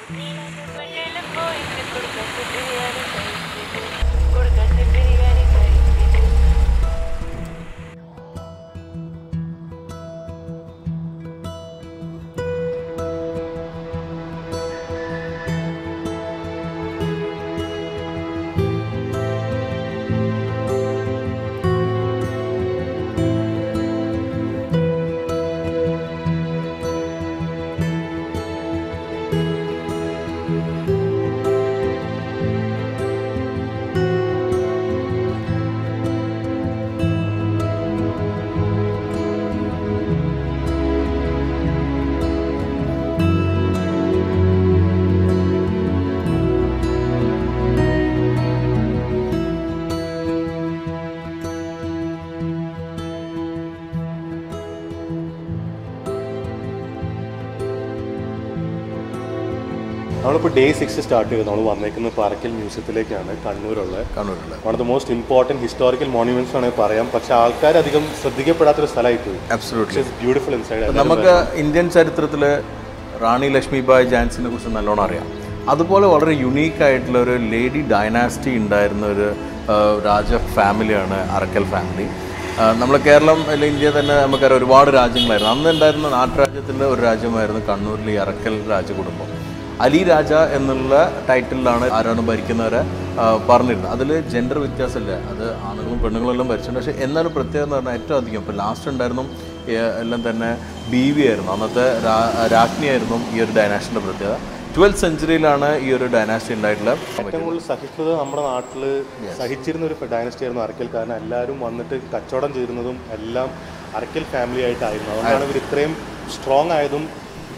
നമ്മളിപ്പോൾ day six start ചെയ്ത് നമ്മൾ വന്നേക്കുന്നത് പാറക്കൽ മ്യൂസിയത്തിലേക്കാണ് കണ്ണൂരുള്ള കണ്ണൂരുള്ള one of the most important historical monuments ആണെങ്കിൽ പറയാം പക്ഷെ ആൾക്കാർ അധികം ശ്രദ്ധിക്കപ്പെടാത്തൊരു സ്ഥലമായി പോയി അബ്സൊല്യൂട്ട്ലി ബ്യൂട്ടിഫുൾ ഇൻസൈഡ് നമുക്ക് ഇന്ത്യൻ ചരിത്രത്തിൽ റാണി ലക്ഷ്മിബായ് ജാൻസിനെ കുറിച്ച് നല്ലോണം അറിയാം അതുപോലെ വളരെ യുണീക്ക് ആയിട്ടുള്ള ഒരു ലേഡി ഡൈനാസ്റ്റി ഉണ്ടായിരുന്ന ഒരു ആ, രാജ ഫാമിലിയാണ് അറക്കൽ ഫാമിലി നമ്മൾ കേരളം അല്ലെങ്കിൽ ഇന്ത്യ തന്നെ നമുക്കറിയാം ഒരുപാട് രാജ്യങ്ങളായിരുന്നു അന്ന് ഉണ്ടായിരുന്ന നാട്ടുരാജ്യത്തിൻ്റെ ഒരു രാജ്യമായിരുന്നു കണ്ണൂരിലെ ഈ അറക്കൽ രാജകുടുംബം അലി രാജ എന്നുള്ള ടൈറ്റിലാണ് ആരാണ് ഭരിക്കുന്നവരെ ആ, പറഞ്ഞിരുന്നത് അതിൽ ജെൻഡർ വ്യത്യാസമില്ല അത് ആണുങ്ങളും പെണ്ണുങ്ങളും എല്ലാം ഭരിച്ചിട്ടുണ്ട് പക്ഷേ എന്നാലും പ്രത്യേകത എന്ന് പറഞ്ഞാൽ ഏറ്റവും അധികം ഇപ്പോൾ ലാസ്റ്റ് ഉണ്ടായിരുന്നു ഏ, എല്ലാം തന്നെ ബി വി ആയിരുന്നു അന്നത്തെ രാ- രാജ്ഞിയായിരുന്നു ഈ ഒരു ഡൈനാസ്റ്റിൻ്റെ പ്രത്യേകത ട്വൽത്ത് സെഞ്ചുറിയിലാണ് ഈ ഒരു ഡൈനാസ്റ്റി ഉണ്ടായിട്ടുള്ളത് ഏറ്റവും കൂടുതൽ സഹിക്കുന്നത് നമ്മുടെ നാട്ടിൽ സഹിച്ചിരുന്ന ഒരു ഡൈനസ്റ്റി ആയിരുന്നു അറക്കൽ കാരണം എല്ലാവരും വന്നിട്ട് കച്ചവടം ചെയ്തിരുന്നതും എല്ലാം അറക്കൽ ഫാമിലി ആയിട്ടായിരുന്നു അതുകൊണ്ടാണ് ഇവർ ഇത്രയും സ്ട്രോങ് ആയതും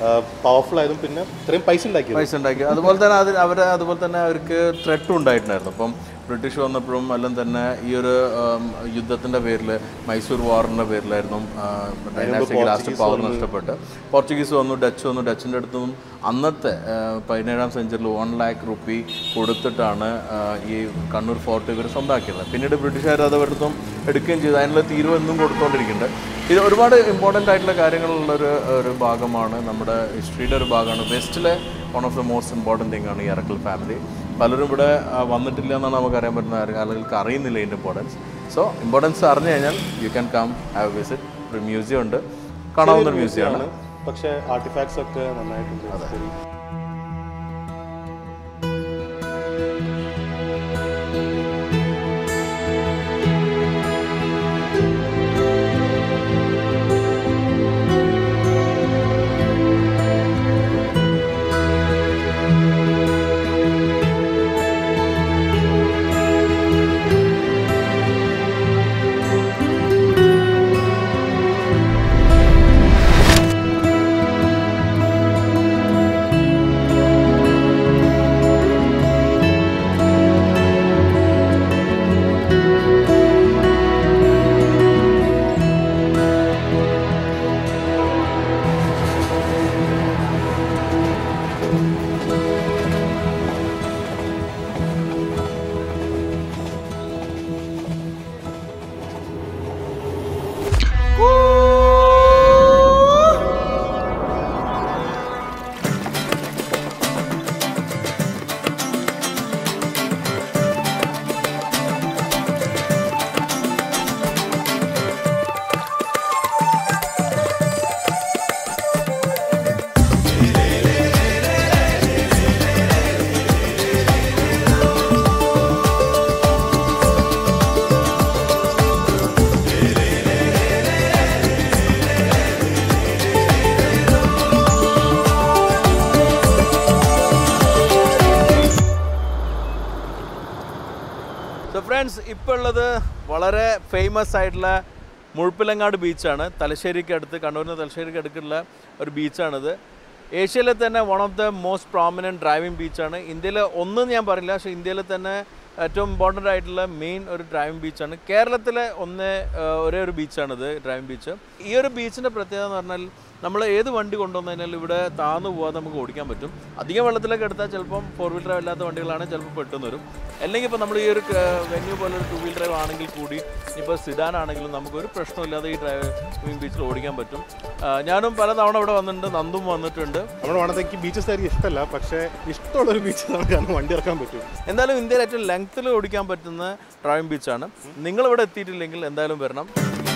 പവർഫുൾ ആയതും പിന്നെ ഇത്രയും പൈസ ഉണ്ടാക്കിയത് പൈസ ഉണ്ടാക്കി അതുപോലെ തന്നെ അത് അവർ അതുപോലെ തന്നെ അവർക്ക് ത്രെട്ടും ഉണ്ടായിട്ടുണ്ടായിരുന്നു അപ്പം ബ്രിട്ടീഷ് വന്നപ്പോഴും എല്ലാം തന്നെ ഈ ഒരു ഉം, യുദ്ധത്തിന്റെ പേരിൽ മൈസൂർ വാറിന്റെ പേരിലായിരുന്നു ഡൈനാസ്റ്റിക് ലാസ്റ്റ് പവർ നഷ്ടപ്പെട്ട് പോർച്ചുഗീസ് വന്നു ഡച്ച് വന്നു ഡച്ചിൻ്റെ അടുത്ത് നിന്നും അന്നത്തെ ആ, പതിനേഴാം സെഞ്ചുറിയിൽ വൺ ലാക്ക് റുപ്പി കൊടുത്തിട്ടാണ് ആ, ഈ കണ്ണൂർ ഫോർട്ട് ഇവർ സ്വന്തമാക്കിയത് പിന്നീട് ബ്രിട്ടീഷുകാർ അത് എടുത്തും എടുക്കുകയും ചെയ്തു അതിനുള്ള തീരുവ എന്നും കൊടുത്തുകൊണ്ടിരിക്കുന്നുണ്ട് ഇത് ഒരുപാട് ഇമ്പോർട്ടൻ്റ് ആയിട്ടുള്ള കാര്യങ്ങളുള്ള ഒരു ഒരു ഭാഗമാണ് നമ്മുടെ ഹിസ്റ്ററിയുടെ ഒരു ഭാഗമാണ് വെസ്റ്റിലെ one of the most important thing ആണ് ഈ അറക്കൽ ഫാമിലി പലരും ഇവിടെ ആ, വന്നിട്ടില്ല എന്നാണ് നമുക്ക് അറിയാൻ പറ്റുന്ന കാര്യം ആളുകൾക്ക് അറിയുന്നില്ല ഇതിൻ്റെ ഇമ്പോർട്ടൻസ് സോ ഇമ്പോർട്ടൻസ് അറിഞ്ഞു കഴിഞ്ഞാൽ you can come have visit ഒരു മ്യൂസിയം ഉണ്ട് കാണാവുന്ന ഒരു മ്യൂസിയമാണ് പക്ഷെ ആർട്ടിഫാക്ട്സ് ഒക്കെ നന്നായിട്ടുണ്ട് ശരി. സോ ഫ്രണ്ട്സ് ഇപ്പോൾ ഉള്ളത് വളരെ ഫേമസ് ആയിട്ടുള്ള മുഴുപ്പിലങ്ങാട് ബീച്ചാണ് തലശ്ശേരിക്ക് അടുത്ത് കണ്ണൂരിന് തലശ്ശേരിക്ക് അടുത്തുള്ള ഒരു ബീച്ചാണിത് ഏഷ്യയിലെ തന്നെ one of the most prominent driving ബീച്ചാണ് ഇന്ത്യയിൽ ഒന്നും ഞാൻ പറയില്ല പക്ഷേ ഇന്ത്യയിൽ തന്നെ ഏറ്റവും ഇമ്പോർട്ടൻ്റ് ആയിട്ടുള്ള മെയിൻ ഒരു ഡ്രൈവിംഗ് ബീച്ചാണ് കേരളത്തിലെ ഒന്ന് ആ, ഒരേ ഒരു ബീച്ചാണിത് ഡ്രൈവിംഗ് ബീച്ച് ഈ ഒരു ബീച്ചിൻ്റെ പ്രത്യേകത എന്ന് പറഞ്ഞാൽ നമ്മൾ ഏത് വണ്ടി കൊണ്ടുവന്നതിനാൽ ഇവിടെ താന്നു പോകാതെ നമുക്ക് ഓടിക്കാൻ പറ്റും അധികം വെള്ളത്തിലൊക്കെ എടുത്താൽ ചിലപ്പം ഫോർ വീൽ ഡ്രൈവ് അല്ലാത്ത വണ്ടികളാണെങ്കിൽ ചിലപ്പോൾ പെട്ടെന്ന് വരും അല്ലെങ്കിൽ ഇപ്പോൾ നമ്മൾ ഈ ഒരു വെന്യൂ പോലെ ഒരു ടു വീൽ ഡ്രൈവ് ആണെങ്കിൽ കൂടി ഇപ്പോൾ സിഡാൻ ആണെങ്കിലും നമുക്കൊരു പ്രശ്നമില്ലാതെ ഈ ഡ്രൈവിംഗ് ബീച്ചിൽ ഓടിക്കാൻ പറ്റും ആ, ഞാനും പല തവണ ഇവിടെ വന്നിട്ടുണ്ട് നന്ദും വന്നിട്ടുണ്ട് നമ്മുടെ വണത്തേക്ക് ബീച്ചസ് ആയിരിക്കും ഇഷ്ടമല്ല പക്ഷേ ഇഷ്ടമുള്ളൊരു ബീച്ച് നമുക്ക് വണ്ടി ഇറക്കാൻ പറ്റും എന്തായാലും ഇന്ത്യയിൽ ഏറ്റവും ലെങ്ത്തിൽ ഓടിക്കാൻ പറ്റുന്ന ഡ്രൈവിംഗ് ബീച്ചാണ് നിങ്ങൾ ഇവിടെ എത്തിയിട്ടില്ലെങ്കിൽ എന്തായാലും വരണം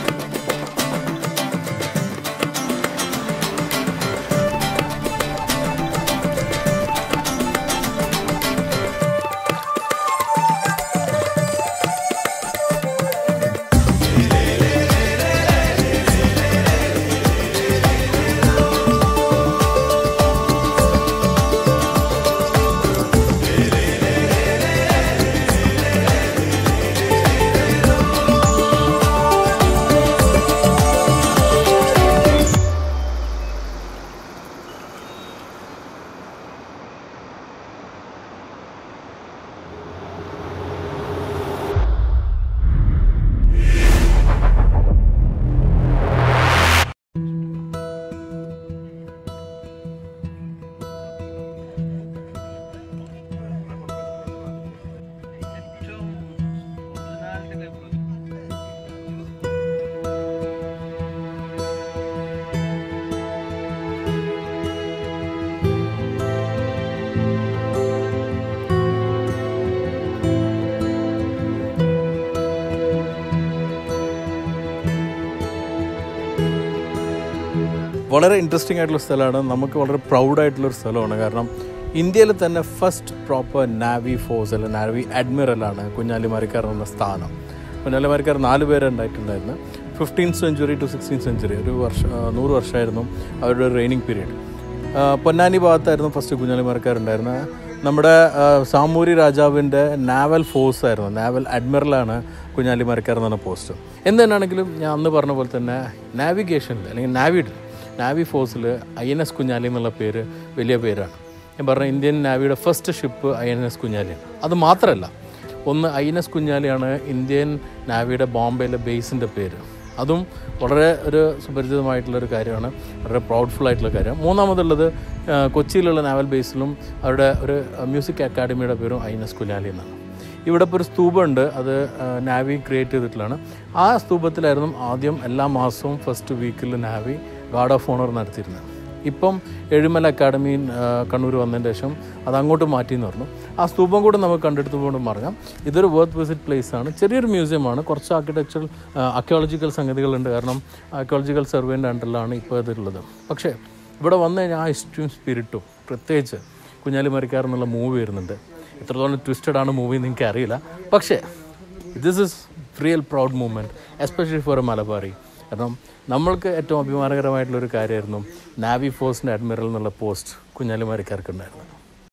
വളരെ ഇൻട്രസ്റ്റിംഗ് ആയിട്ടുള്ള സ്ഥലമാണ് നമുക്ക് വളരെ പ്രൗഡായിട്ടുള്ളൊരു സ്ഥലമാണ് കാരണം ഇന്ത്യയിൽ തന്നെ ഫസ്റ്റ് പ്രോപ്പർ നാവി ഫോഴ്സ് അല്ല നാവി അഡ്മിറലാണ് കുഞ്ഞാലിമാരിക്കാർ എന്ന സ്ഥാനം കുഞ്ഞാലിമാരിക്കാർ നാല് പേരുണ്ടായിട്ടുണ്ടായിരുന്നു fifteen century to sixteen century ഒരു വർഷം ആ, നൂറ് വർഷമായിരുന്നു അവരുടെ റെയിനിങ് പീരീഡ് പൊന്നാനി ഭാഗത്തായിരുന്നു ഫസ്റ്റ് കുഞ്ഞാലിമാർക്കാരുണ്ടായിരുന്നത് നമ്മുടെ ആ, സാമൂരി രാജാവിൻ്റെ നാവൽ ഫോഴ്സ് ആയിരുന്നു നാവൽ അഡ്മിറലാണ് കുഞ്ഞാലിമാർക്കാർ എന്ന് പറഞ്ഞ പോസ്റ്റ് എന്ത് തന്നെയാണെങ്കിലും ഞാൻ അന്ന് പറഞ്ഞ പോലെ തന്നെ നാവിഗേഷനിൽ അല്ലെങ്കിൽ നാവിഡ് നാവി ഫോഴ്സിൽ ഐ എൻ എസ് കുഞ്ഞാലി എന്നുള്ള പേര് വലിയ പേരാണ് ഞാൻ പറഞ്ഞ ഇന്ത്യൻ നാവിയുടെ first ship I N S കുഞ്ഞാലിയാണ് അത് മാത്രമല്ല ഒന്ന് ഐ എൻ എസ് കുഞ്ഞാലിയാണ് ഇന്ത്യൻ നാവിയുടെ ബോംബെയിലെ ബേസിൻ്റെ പേര് അതും വളരെ ഒരു സുപരിചിതമായിട്ടുള്ളൊരു കാര്യമാണ് വളരെ പ്രൗഡ്ഫുൾ ആയിട്ടുള്ള കാര്യം മൂന്നാമതുള്ളത് ആ, കൊച്ചിയിലുള്ള നാവൽ ബേസിലും അവരുടെ ഒരു മ്യൂസിക് അക്കാഡമിയുടെ പേരും ഐ എൻ എസ് കുഞ്ഞാലി എന്നാണ് ഇവിടെ ഇപ്പോൾ ഒരു സ്തൂപമുണ്ട് അത് ആ, നാവി ക്രിയേറ്റ് ചെയ്തിട്ടുള്ളതാണ് ആ സ്തൂപത്തിലായിരുന്നു ആദ്യം എല്ലാ മാസവും ഫസ്റ്റ് വീക്കിൽ നാവി ഗാർഡ് ഓഫ് ഓണർ നടത്തിയിരുന്നത് ഇപ്പം എഴുമല അക്കാഡമി ആ, കണ്ണൂർ വന്നതിന് ശേഷം അത് അങ്ങോട്ട് മാറ്റി എന്ന് പറഞ്ഞു ആ സ്തൂപം കൂടെ നമുക്ക് കണ്ടെടുത്ത് പോകണം പറഞ്ഞാൽ ഇതൊരു വർത്ത് വിസിറ്റ് പ്ലേസ് ആണ് ചെറിയൊരു മ്യൂസിയമാണ് കുറച്ച് ആർക്കിടെക്ചറൽ ആർക്കിയോളജിക്കൽ സംഗതികളുണ്ട് കാരണം ആർക്കിയോളജിക്കൽ സർവേൻ്റെ അണ്ടറിലാണ് ഇപ്പോൾ ഇതുള്ളത് പക്ഷേ ഇവിടെ വന്നു കഴിഞ്ഞാൽ ആ ഹിസ്റ്ററിയും സ്പിരിറ്റും പ്രത്യേകിച്ച് കുഞ്ഞാലി മരിക്കാർ എന്നുള്ള മൂവി വരുന്നുണ്ട് എത്രത്തോളം ട്വിസ്റ്റഡ് ആണ് മൂവി എന്ന് എനിക്ക് അറിയില്ല പക്ഷേ this is real proud moment especially for a Malabari കാരണം നമ്മൾക്ക് ഏറ്റവും അഭിമാനകരമായിട്ടുള്ളൊരു കാര്യമായിരുന്നു നാവി ഫോഴ്സിൻ്റെ അഡ്മിറൽ എന്നുള്ള പോസ്റ്റ് കുഞ്ഞാലിമാരിക്കാർക്ക് ഉണ്ടായിരുന്നു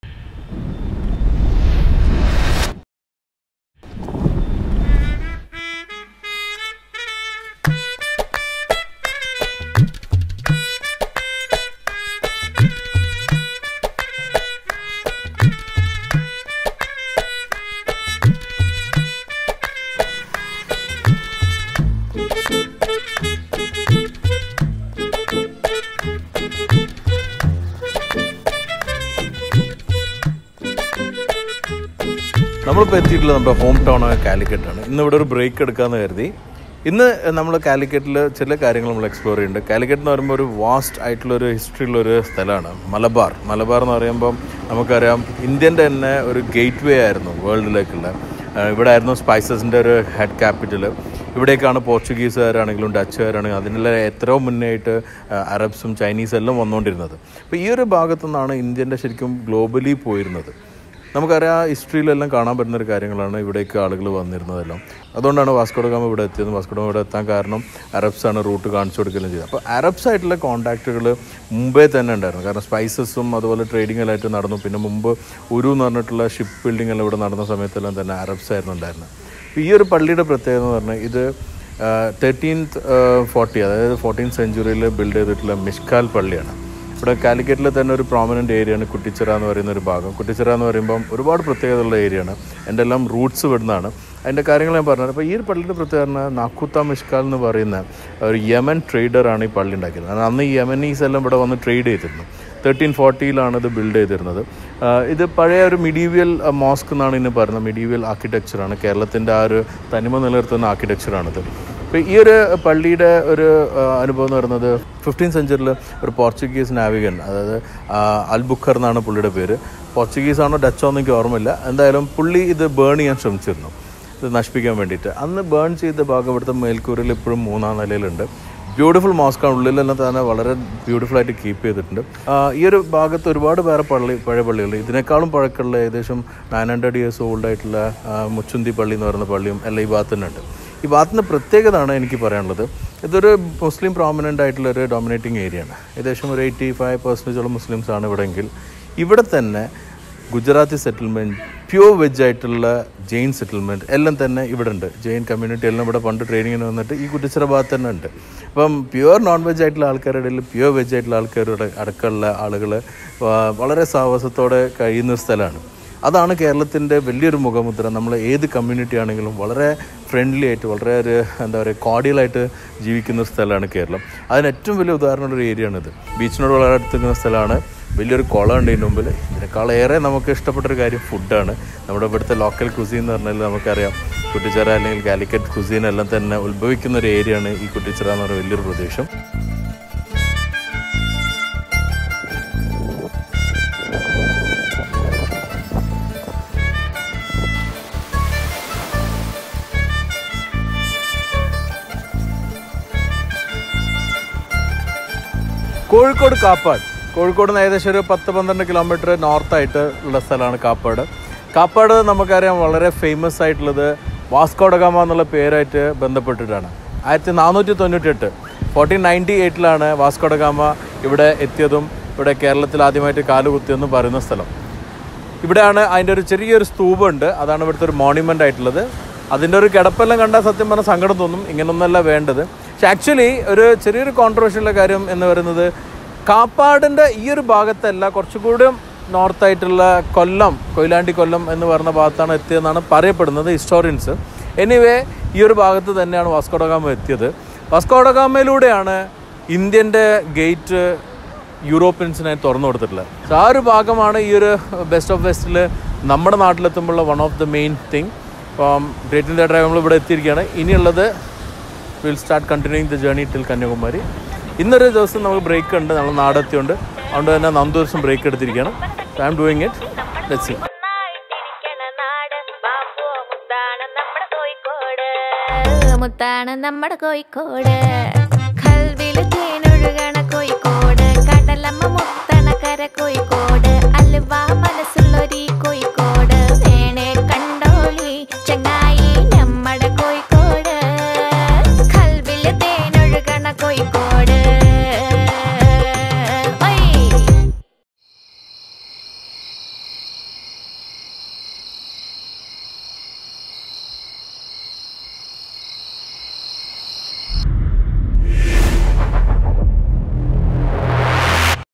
നമ്മളിപ്പോൾ എത്തിയിട്ടുള്ളത് നമ്മുടെ ഹോം ടൗൺ ആയ കാലിക്കറ്റാണ് ഇന്ന് ഇവിടെ ഒരു ബ്രേക്ക് എടുക്കാമെന്ന് കരുതി ഇന്ന് നമ്മൾ കാലിക്കറ്റിൽ ചില കാര്യങ്ങൾ നമ്മൾ എക്സ്പ്ലോർ ചെയ്യുന്നുണ്ട് കാലിക്കറ്റ് എന്ന് പറയുമ്പോൾ ഒരു വാസ്റ്റ് ആയിട്ടുള്ള ഒരു ഹിസ്റ്ററി ഉള്ള ഒരു സ്ഥലമാണ് മലബാർ മലബാർ എന്ന് പറയുമ്പം നമുക്കറിയാം ഇന്ത്യൻ്റെ തന്നെ ഒരു ഗേറ്റ് വേ ആയിരുന്നു വേൾഡിലേക്കുള്ള ആ, ഇവിടെ ആയിരുന്നു സ്പൈസസിൻ്റെ ഒരു ഹെഡ് ക്യാപിറ്റൽ ഇവിടേക്കാണ് പോർച്ചുഗീസുകാരാണെങ്കിലും ഡച്ചുകാരാണെങ്കിലും അതിനെല്ലാം എത്രയോ മുന്നേ ആയിട്ട് ആ, അറബ്സും ചൈനീസും എല്ലാം വന്നുകൊണ്ടിരുന്നത് അപ്പോൾ ഈ ഒരു ഭാഗത്തു നിന്നാണ് ഇന്ത്യൻ്റെ ശരിക്കും ഗ്ലോബലി പോയിരുന്നത് നമുക്കറിയാം ഹിസ്റ്ററിയിലെല്ലാം കാണാൻ പറ്റുന്ന ഒരു കാര്യങ്ങളാണ് ഇവിടേക്ക് ആളുകൾ വന്നിരുന്നതെല്ലാം അതുകൊണ്ടാണ് വാസ്കോഡഗാമ ഇവിടെ എത്തിയത് വാസ്കോഡഗാമ ഇവിടെ എത്താൻ കാരണം അറബ്സാണ് റൂട്ട് കാണിച്ചു കൊടുക്കുകയും ചെയ്തത് അപ്പോൾ അറബ്സ് ആയിട്ടുള്ള കോൺടാക്റ്റുകൾ മുമ്പേ തന്നെ ഉണ്ടായിരുന്നു കാരണം സ്പൈസസും അതുപോലെ ട്രേഡിംഗ് എല്ലായിട്ട് നടന്നു പിന്നെ മുമ്പ് ഉരു എന്ന് പറഞ്ഞിട്ടുള്ള ഷിപ്പ് ബിൽഡിംഗ് എല്ലാം ഇവിടെ നടന്ന സമയത്തെല്ലാം തന്നെ അറബ്സ് ആയിരുന്നു ഉണ്ടായിരുന്നത് അപ്പോൾ ഈ ഒരു പള്ളിയുടെ പ്രത്യേകത എന്ന് പറഞ്ഞാൽ ഇത് തേർട്ടീൻത്ത് ഫോർട്ടി അതായത് ഫോർട്ടീൻ സെഞ്ചുറിയിൽ ബിൽഡ് ചെയ്തിട്ടുള്ള മിഷ്കാൽ പള്ളിയാണ് ഇവിടെ കാലിക്കറ്റിൽ തന്നെ ഒരു പ്രോമിനൻ്റ് ഏരിയയാണ് കുട്ടിച്ചിറ എന്ന് പറയുന്ന ഒരു ഭാഗം കുട്ടിച്ചിറ എന്ന് പറയുമ്പം ഒരുപാട് പ്രത്യേകതയുള്ള ഏരിയയാണ് എൻ്റെ എല്ലാം റൂട്ട്സ് വിടുന്നതാണ് അതിൻ്റെ കാര്യങ്ങൾ ഞാൻ പറഞ്ഞത് അപ്പോൾ ഈ ഒരു പള്ളിയുടെ പ്രത്യേകത നാക്കുത്ത മിഷ്കാൽ എന്ന് പറയുന്ന ഒരു യമൻ ട്രേഡറാണ് ഈ പള്ളി ഉണ്ടാക്കിയത് കാരണം അന്ന് ഈ യമനീസ് എല്ലാം ഇവിടെ വന്ന് ട്രേഡ് ചെയ്തിരുന്നു തേർട്ടീൻ ഫോർട്ടിയിലാണ് ഇത് ബിൽഡ് ചെയ്തിരുന്നത് ആ, ഇത് പഴയ ഒരു മിഡീവിയൽ മോസ്ക് എന്നാണ് ഇന്ന് പറയുന്നത് മിഡീവിയൽ ആർക്കിടെക്ചറാണ് കേരളത്തിൻ്റെ ആ ഒരു തനിമ നിലനിർത്തുന്ന ആർക്കിടെക്ചറാണിത് അപ്പോൾ ഈ ഒരു പള്ളിയുടെ ഒരു ആ, അനുഭവം എന്ന് പറയുന്നത് ഫിഫ്റ്റീൻ സെഞ്ചുറിയിൽ ഒരു പോർച്ചുഗീസ് നാവികൻ അതായത് ആ, അൽബുക്കർ എന്നാണ് പുള്ളിയുടെ പേര് പോർച്ചുഗീസ് ആണോ ഡച്ചോ എന്ന് എനിക്ക് ഓർമ്മയില്ല എന്തായാലും പുള്ളി ഇത് ബേൺ ചെയ്യാൻ ശ്രമിച്ചിരുന്നു ഇത് നശിപ്പിക്കാൻ വേണ്ടിയിട്ട് അന്ന് ബേൺ ചെയ്ത ഭാഗം ഇവിടുത്തെ മേൽക്കൂരിൽ ഇപ്പോഴും മൂന്നാം നിലയിലുണ്ട് ബ്യൂട്ടിഫുൾ മോസ്കാണ് ഉള്ളിലെല്ലാം തന്നെ വളരെ ബ്യൂട്ടിഫുൾ ആയിട്ട് കീപ്പ് ചെയ്തിട്ടുണ്ട് ആ, ഈ ഒരു ഭാഗത്ത് ഒരുപാട് വേറെ പള്ളി പഴയ പള്ളികൾ ഇതിനേക്കാളും പഴക്കമുള്ള ഏകദേശം നയൻ ഹൺഡ്രഡ് ഇയേഴ്സ് ഓൾഡ് ആയിട്ടുള്ള ആ, മുച്ചുന്തി പള്ളി എന്ന് പറയുന്ന പള്ളിയും എല്ലാം ഈ ഭാഗത്ത് തന്നെ ഉണ്ട് ഈ ഭാഗത്തിൻ്റെ പ്രത്യേകതയാണ് എനിക്ക് പറയാനുള്ളത് ഇതൊരു മുസ്ലിം പ്രോമിനൻ്റ് ആയിട്ടുള്ള ഒരു ഡോമിനേറ്റിംഗ് ഏരിയയാണ് ഏകദേശം ഒരു എയ്റ്റി ഫൈവ് പെർസെൻറ്റേജോളം മുസ്ലിംസ് ആണ് ഇവിടെയെങ്കിൽ ഇവിടെ തന്നെ ഗുജറാത്തി സെറ്റിൽമെൻറ്റ് പ്യൂർ വെജ് ആയിട്ടുള്ള ജെയിൻ സെറ്റിൽമെൻറ്റ് എല്ലാം തന്നെ ഇവിടെ ഉണ്ട് ജെയിൻ കമ്മ്യൂണിറ്റി എല്ലാം ഇവിടെ പണ്ട് ട്രെയിനിങ്ങിന് വന്നിട്ട് ഈ കുറ്റിച്ചിറ ഭാഗത്ത് തന്നെ ഉണ്ട് അപ്പം പ്യുവർ നോൺ വെജ് ആയിട്ടുള്ള ആൾക്കാരുടെ ഇടയിൽ പ്യുവർ വെജ് ആയിട്ടുള്ള ആൾക്കാരുടെ അടക്കമുള്ള ആളുകൾ വളരെ സാഹസത്തോടെ കഴിയുന്ന ഒരു സ്ഥലമാണ് അതാണ് കേരളത്തിൻ്റെ വലിയൊരു മുഖമുദ്ര നമ്മൾ ഏത് കമ്മ്യൂണിറ്റി ആണെങ്കിലും വളരെ ഫ്രണ്ട്ലി ആയിട്ട് വളരെ ഒരു എന്താ പറയുക കോഡിയലായിട്ട് ജീവിക്കുന്ന ഒരു സ്ഥലമാണ് കേരളം അതിന് ഏറ്റവും വലിയ ഉദാഹരണമുള്ള ഒരു ഏരിയ ആണിത് ബീച്ചിനോട് വളരെ അടുത്ത് നിൽക്കുന്ന സ്ഥലമാണ് വലിയൊരു കുളം ഉണ്ട് ഇതിൻ്റെ മുമ്പിൽ ഇതിനേക്കാളേറെ നമുക്ക് ഇഷ്ടപ്പെട്ടൊരു കാര്യം ഫുഡാണ് നമ്മുടെ ഇവിടുത്തെ ലോക്കൽ കുസീൻ എന്ന് പറഞ്ഞാൽ നമുക്കറിയാം കുട്ടിച്ചിറ അല്ലെങ്കിൽ കാലിക്കറ്റ് കുസീൻ എല്ലാം തന്നെ ഉത്ഭവിക്കുന്ന ഒരു ഏരിയയാണ് ഈ കുട്ടിച്ചിറ എന്ന് പറയുന്ന വലിയൊരു പ്രദേശം കോഴിക്കോട് കാപ്പാട് കോഴിക്കോട് നിന്ന് ഏകദേശം ഒരു പത്ത് പന്ത്രണ്ട് കിലോമീറ്റർ നോർത്തായിട്ട് ഉള്ള സ്ഥലമാണ് കാപ്പാട് കാപ്പാട് നമുക്കറിയാം വളരെ ഫേമസ് ആയിട്ടുള്ളത് വാസ്കോഡഗാമ എന്നുള്ള പേരായിട്ട് ബന്ധപ്പെട്ടിട്ടാണ് ആയിരത്തി നാനൂറ്റി തൊണ്ണൂറ്റെട്ട് ഫോർട്ടീൻ നയൻറ്റി എയ്റ്റിലാണ് വാസ്കോഡഗാമ ഇവിടെ എത്തിയതും ഇവിടെ കേരളത്തിൽ ആദ്യമായിട്ട് കാലുകുത്തിയെന്നും പറയുന്ന സ്ഥലം ഇവിടെയാണ് അതിൻ്റെ ഒരു ചെറിയൊരു സ്തൂപമുണ്ട് അതാണ് ഇവിടുത്തെ ഒരു മോണ്യുമെൻ്റ് ആയിട്ടുള്ളത് അതിൻ്റെ ഒരു കിടപ്പെല്ലാം കണ്ടാൽ സത്യം പറഞ്ഞാൽ സങ്കടം തോന്നും ഇങ്ങനൊന്നല്ല വേണ്ടത് പക്ഷെ ആക്ച്വലി ഒരു ചെറിയൊരു കോൺട്രവേഴ്ഷ്യലുള്ള കാര്യം എന്ന് പറയുന്നത് കാപ്പാടിൻ്റെ ഈ ഒരു ഭാഗത്തല്ല കുറച്ചുകൂടി നോർത്തായിട്ടുള്ള കൊല്ലം കൊയിലാണ്ടി കൊല്ലം എന്ന് പറയുന്ന ഭാഗത്താണ് എത്തിയതെന്നാണ് പറയപ്പെടുന്നത് ഹിസ്റ്റോറിയൻസ് എനിവേ ഈ ഒരു ഭാഗത്ത് തന്നെയാണ് വാസ്കോഡഗാമ എത്തിയത് വാസ്കോഡഗാമയിലൂടെയാണ് ഇന്ത്യൻ്റെ ഗേറ്റ് യൂറോപ്യൻസിനായി തുറന്നു കൊടുത്തിട്ടുള്ളത് സോ ആ ഒരു ഭാഗമാണ് ഈ ഒരു ബെസ്റ്റ് ഓഫ് വെസ്റ്റിൽ നമ്മുടെ നാട്ടിലെത്തുമ്പോഴുള്ള one of the main thing അപ്പം ഗ്രേറ്റ് ഇന്ത്യ ഡ്രൈവ് നമ്മൾ ഇവിടെ എത്തിയിരിക്കുകയാണ് ഇനിയുള്ളത് will start continuing the journey till Kanyakumari ഇന്നൊരു ദിവസം നമുക്ക് ബ്രേക്ക് ഉണ്ട് നമ്മൾ നാടെത്തിയുണ്ട് അതുകൊണ്ട് തന്നെ നന്ദു ദിവസം ബ്രേക്ക് എടുത്തിരിക്കുകയാണ് I am doing it let see ഒന്നായിട്ടിരിക്കണ നാട് ബാപ്പു മുത്താണ് നമ്മുടെ കോഴിക്കോട് മുത്താണ് നമ്മുടെ കോഴിക്കോട് കൽവില് തേനൊഴുകണ കോഴിക്കോട് കടലമ്മ മുത്തണ കര കോഴിക്കോട് അലുവ മനസ്സ്